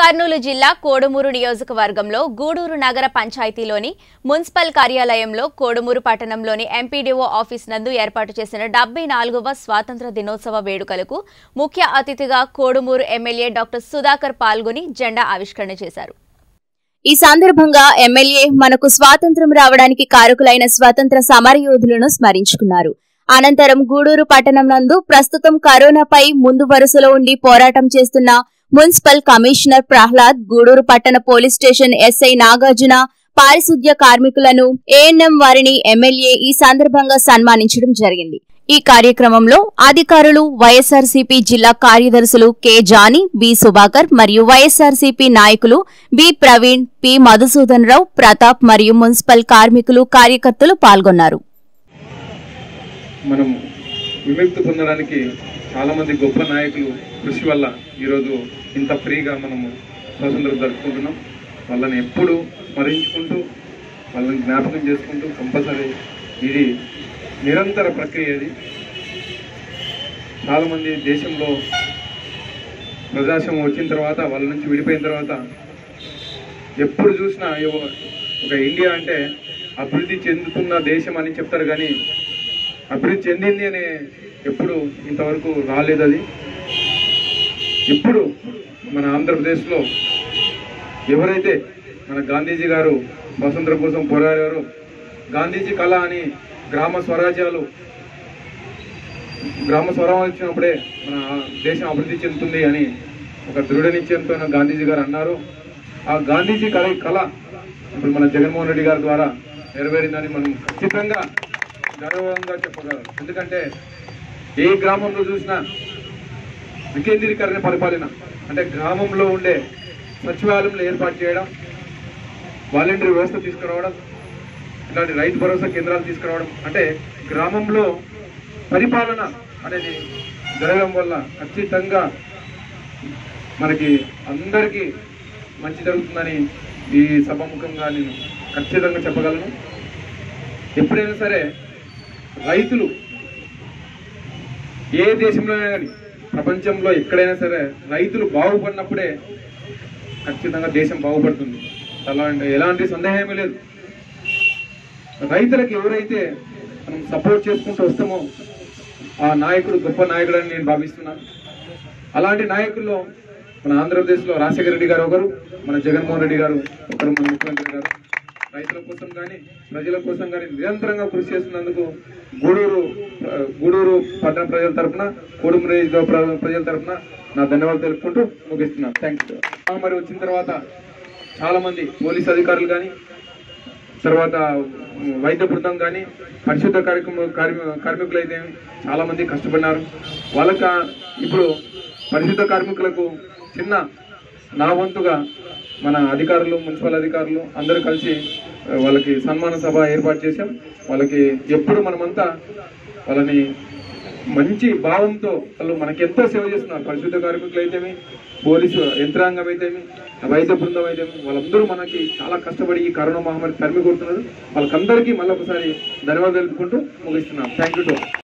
కర్నూలు జిల్లా కోడుమూరు నియోజకవర్గంలో గూడూరు నగర పంచాయతీలోని మున్సిపల్ కార్యాలయంలో కోడుమూరు పట్టణంలోని ఎంపీడీఓ ఆఫీస్ నందు ఏర్పాటు చేసిన డెబ్బై నాలుగవ స్వాతంత్ర దినోత్సవ వేడుకలకు ముఖ్య అతిథిగా కోడుమూరు ఎమ్మెల్యే డాక్టర్ సుధాకర్ పాల్గొని జెండా ఆవిష్కరణ చేశారు ఈ సందర్భంగా ఎమ్మెల్యే మనకు స్వాతంత్రం రావడానికి కారకులైన స్వాతంత్ర సమరయోధులను స్మరించుకున్నారు అనంతరం గూడూరు పట్టణం నందు ప్రస్తుతం కరోనాపై ముందు వరుసలో ఉండి పోరాటం చేస్తున్న మున్సిపల్ కమిషనర్ ప్రహ్లాద్ గూడూరు పట్టణ పోలీస్ స్టేషన్ ఎస్ఐ నాగార్జున పారిశుద్ధ్య కార్మికులను ఏఎన్ఎం వారిని ఎమ్మెల్యే ఈ సందర్భంగా సన్మానించడం జరిగింది ఈ కార్యక్రమంలో అధికారులు వైఎస్ఆర్సీపీ జిల్లా కార్యదర్శులు కె జానీ బి సుభాకర్ మరియు వైఎస్ఆర్సీపీ నాయకులు బి ప్రవీణ్ పి మధుసూదన్ రావు ప్రతాప్ మరియు మున్సిపల్ కార్మికులు కార్యకర్తలు పాల్గొన్నారు మనం విముక్తి పొందడానికి చాలా మంది గొప్ప నాయకులు కృషి వల్ల ఈరోజు ఇంత ఫ్రీగా మనము స్వాతంత్రం జరుపుకుంటున్నాం వాళ్ళని ఎప్పుడు స్మరించుకుంటూ వాళ్ళని జ్ఞాపకం చేసుకుంటూ కంపల్సరీ ఇది నిరంతర ప్రక్రియ ఇది చాలామంది దేశంలో ప్రజాస్వామ్యం వచ్చిన తర్వాత వాళ్ళ నుంచి విడిపోయిన తర్వాత ఎప్పుడు చూసినా ఎవ- ఒక ఇండియా అంటే అభివృద్ధి చెందుతున్న దేశం అని చెప్తారు కానీ అభివృద్ధి చెందింది అనే ఎప్పుడు ఇంతవరకు రాలేదు అది ఇప్పుడు మన ఆంధ్రప్రదేశ్లో ఎవరైతే మన గాంధీజీ గారు స్వాతంత్రం కోసం పోరాడారో గాంధీజీ కళ అని గ్రామ స్వరాజ్యాలు గ్రామ స్వరాజ్యాలు వచ్చినప్పుడే మన దేశం అభివృద్ధి చెందుతుంది అని ఒక దృఢ నిశ్చయంతో గాంధీజీ గారు అన్నారు ఆ గాంధీజీ కళ కళ ఇప్పుడు మన జగన్మోహన్ రెడ్డి గారి ద్వారా నెరవేరిందని మనం ఖచ్చితంగా గర్వంగా చెప్పగలం ఎందుకంటే ఏ గ్రామంలో చూసినా వికేంద్రీకరణ పరిపాలన అంటే గ్రామంలో ఉండే సచివాలయంలో ఏర్పాటు చేయడం వాలంటరీ వ్యవస్థ తీసుకురావడం ఇలాంటి రైతు భరోసా కేంద్రాలు తీసుకురావడం అంటే గ్రామంలో పరిపాలన అనేది జరగడం వల్ల ఖచ్చితంగా మనకి అందరికీ మంచి జరుగుతుందని ఈ సభాముఖంగా నేను ఖచ్చితంగా చెప్పగలను ఎప్పుడైనా సరే రైతులు ఏ దేశంలోనైనా కానీ ప్రపంచంలో ఎక్కడైనా సరే రైతులు బాగుపడినప్పుడే ఖచ్చితంగా దేశం బాగుపడుతుంది అలాంటి ఎలాంటి సందేహమే లేదు రైతులకు ఎవరైతే మనం సపోర్ట్ చేసుకుంటూ వస్తామో ఆ నాయకుడు గొప్ప నాయకుడు అని నేను భావిస్తున్నాను అలాంటి నాయకుల్లో మన ఆంధ్రప్రదేశ్లో రాజశేఖర రెడ్డి గారు ఒకరు మన జగన్మోహన్ రెడ్డి గారు ఒకరు మన ముఖ్యమంత్రి గారు రైతుల కోసం కానీ ప్రజల కోసం కానీ నిరంతరంగా కృషి చేస్తున్నందుకు గూడూరు ఆ, గూడూరు పట్టణ ప్రజల తరపున గూడూరు నియోజకవర్గ ప్ర- ప్రజల తరపున నా ధన్యవాదాలు తెలుపుకుంటూ ముగిస్తున్నాను థ్యాంక్స్ మరి వచ్చిన తర్వాత చాలా మంది పోలీస్ అధికారులు కానీ తర్వాత ఉమ్, వైద్య బృందం కానీ పరిశుద్ధ కార్యక్రమ కార్మి- కార్మికులు అయితే చాలా మంది కష్టపడినారు వాళ్ళక ఇప్పుడు పరిశుద్ధ కార్మికులకు చిన్న నా వంతుగా మన అధికారులు మున్సిపల్ అధికారులు అందరూ కలిసి ఆ, వాళ్ళకి సన్మాన సభ ఏర్పాటు చేశాం వాళ్ళకి ఎప్పుడు మనమంతా వాళ్ళని మంచి భావంతో వాళ్ళు మనకి ఎంతో సేవ చేస్తున్నారు పరిశుద్ధ కార్మికులు అయితేమి పోలీసు యంత్రాంగం అయితేమి వైద్య బృందం అయితేమి వాళ్ళందరూ మనకి చాలా కష్టపడి ఈ కరోనా మహమ్మారి తరిమి కొడుతున్నారు వాళ్ళకందరికీ మళ్ళీ ఒకసారి ధన్యవాదాలు తెలుపుకుంటూ ముగిస్తున్నాం థ్యాంక్ యూ